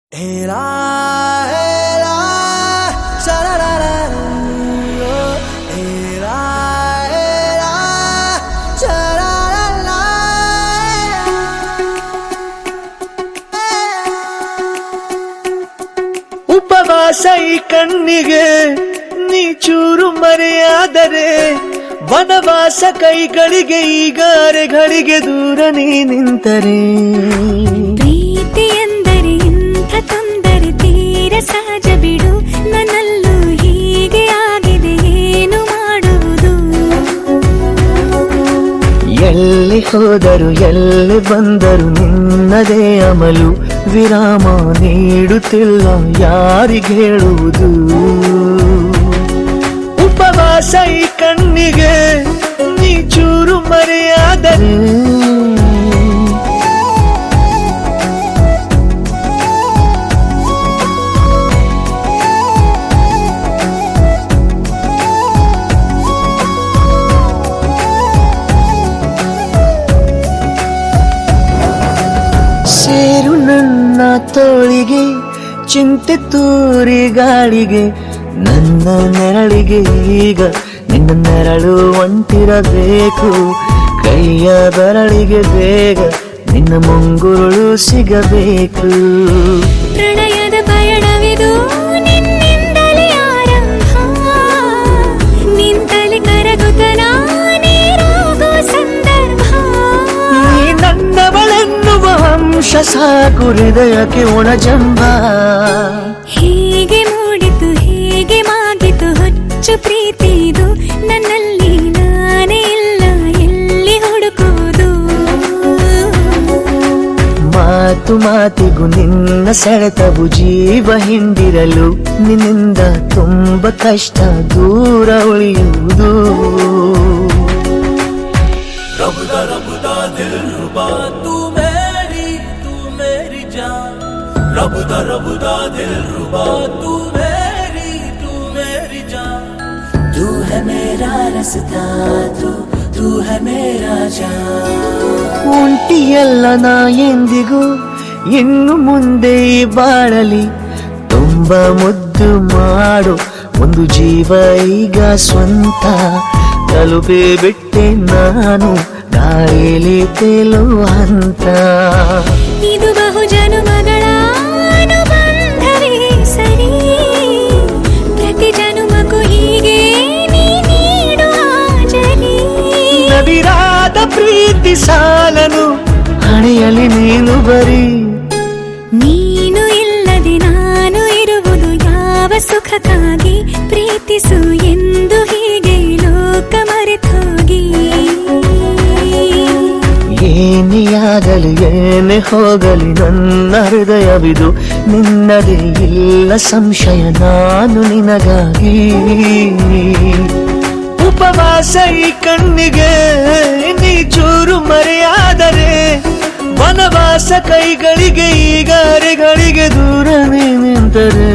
Era, era, sha-la-la-la-la, era, era, sha-la-la-la. ಉಪವಾಸ ಈ ಕಣ್ಣಿಗೆ ನೀ ಚೂರು ಮರೆಯಾದರೆ ವನವಾಸ ಕೈಗಳಿಗೆ ಈಗ ಅರೆಗಳಿಗೆ ದೂರ ನೀ ನಿಂತರೆ ಪ್ರೀತಿ ಎಂದರೆ ಇಂಥ ತೊಂದರೆ ತೀರ ಸಹಜ ಬಿಡು ನನ್ನಲ್ಲೂ ಹೀಗೆ ಆಗಿದೆ ಏನು ಮಾಡುವುದು ಎಲ್ಲಿ ಹೋದರು ಎಲ್ಲಿ ಬಂದರು ನಿನ್ನದೇ ಅಮಲು ವಿರಾಮ ನೀಡುತ್ತಿಲ್ಲ ಯಾರಿಗೆ ಹೇಳುವುದು ಉಪವಾಸ ಈ ಕಣ್ಣಿಗೆ ನೀ ಚೂರು ಮರೆಯಾದರೆ ಸೇರು ನನ್ನ ತೋಳಿಗೆ ಚಿಂತೆ ತೂರಿ ಗಾಳಿಗೆ ನನ್ನ ನೆರಳಿಗೆ ಈಗ ನಿನ್ನ ನೆರಳು ಒಂಟಿರಬೇಕು ಕೈಯ ಬೆರಳಿಗೆ ಬೇಗ ನಿನ್ನ ಮುಂಗುರುಳು ಸಿಗಬೇಕು ಪ್ರಣಯದ ಪಯಣವಿದು ನಿನ್ನಿಂದಲೇ ಆರಂಭ ನಿಂತಲೇ ಕರಗುತ್ತ ನಾನೇರಾಗೋ ಸಂದರ್ಭ ನೀ ನನ್ನವಳೆನ್ನುವ ಅಂಶ ಸಾಕು ಹೃದಯಕ್ಕೆ ಒಣಜಂಬ ಹೀಗೆ ಮೂಡಿತು ಹೀಗೆ ಮಾಗಿತು ಹೊಚ್ಚು ಪ್ರೀತಿ ಇದು ನನ್ನಲ್ಲಿ ನಾನೇ ಇಲ್ಲ ಎಲ್ಲಿ ಹುಡುಕುವುದು ಮಾತು ಮಾತಿಗೂ ನಿನ್ನ ಸೆಳೆತವು ಜೀವ ಹಿಂದಿರಲು ನಿನ್ನಿಂದ ತುಂಬ ಕಷ್ಟ ದೂರ ಉಳಿಯುವುದು रबदा रबदा दिल रुबा तू मेरी तू मेरी जान रबदा रबदा दिल रुबा तू मेरी तू मेरी जान तू है मेरा रास्ता तू तू है मेरा जान ಒಂಟಿಯಲ್ಲ ನಾ ಎಂದಿಗೂ ಇನ್ನು ಮುಂದೆ ಈ ಬಾಳಲಿ ತುಂಬ ಮುದ್ದು ಮಾಡು ಒಂದು ಜೀವ ಈಗ ಸ್ವಂತ ತಲುಪಿ ಬಿಟ್ಟೆ ನಾನು ಗಾಳಿಲಿ ತೇಲುವ ಹಂತ ಇದು ಬಹು ಜನುಮಗಳ ಅನುಬಂಧವೇ ಸರಿ ಪ್ರತಿ ಜನುಮಕ್ಕೂ ಹೀಗೆ ನೀ ನೀಡುವ ಜರಿ ನವಿರಾದ ಪ್ರೀತಿ ಸಾಲನು ಹಣೆಯಲ್ಲಿ ನೀನು ಬರೀ ನೀನು ಇಲ್ಲದೆ ನಾನು ಇರುವುದು ಯಾವ ಸುಖಕ್ಕಾಗಿ ಪ್ರೀತಿಸು ಎಂದು ಹೀಗೆ ಲೋಕ ಮರೆತೋಗಿ ಏನೇ ಆಗಲಿ ಏನೇ ಹೋಗಲಿ ನನ್ನ ಹೃದಯವಿದು ನಿನ್ನದೇ ಇಲ್ಲ ಸಂಶಯ ನಾನು ನಿನಗಾಗಿ ಉಪವಾಸ ಈ ಕಣ್ಣಿಗೆ ನೀ ಚೂರು ಮರೆಯಾದರೆ ವನವಾಸ ಕೈಗಳಿಗೆ ಈಗ ಅರೆಗಳಿಗೆ ದೂರ ನೀ ನಿಂತರೆ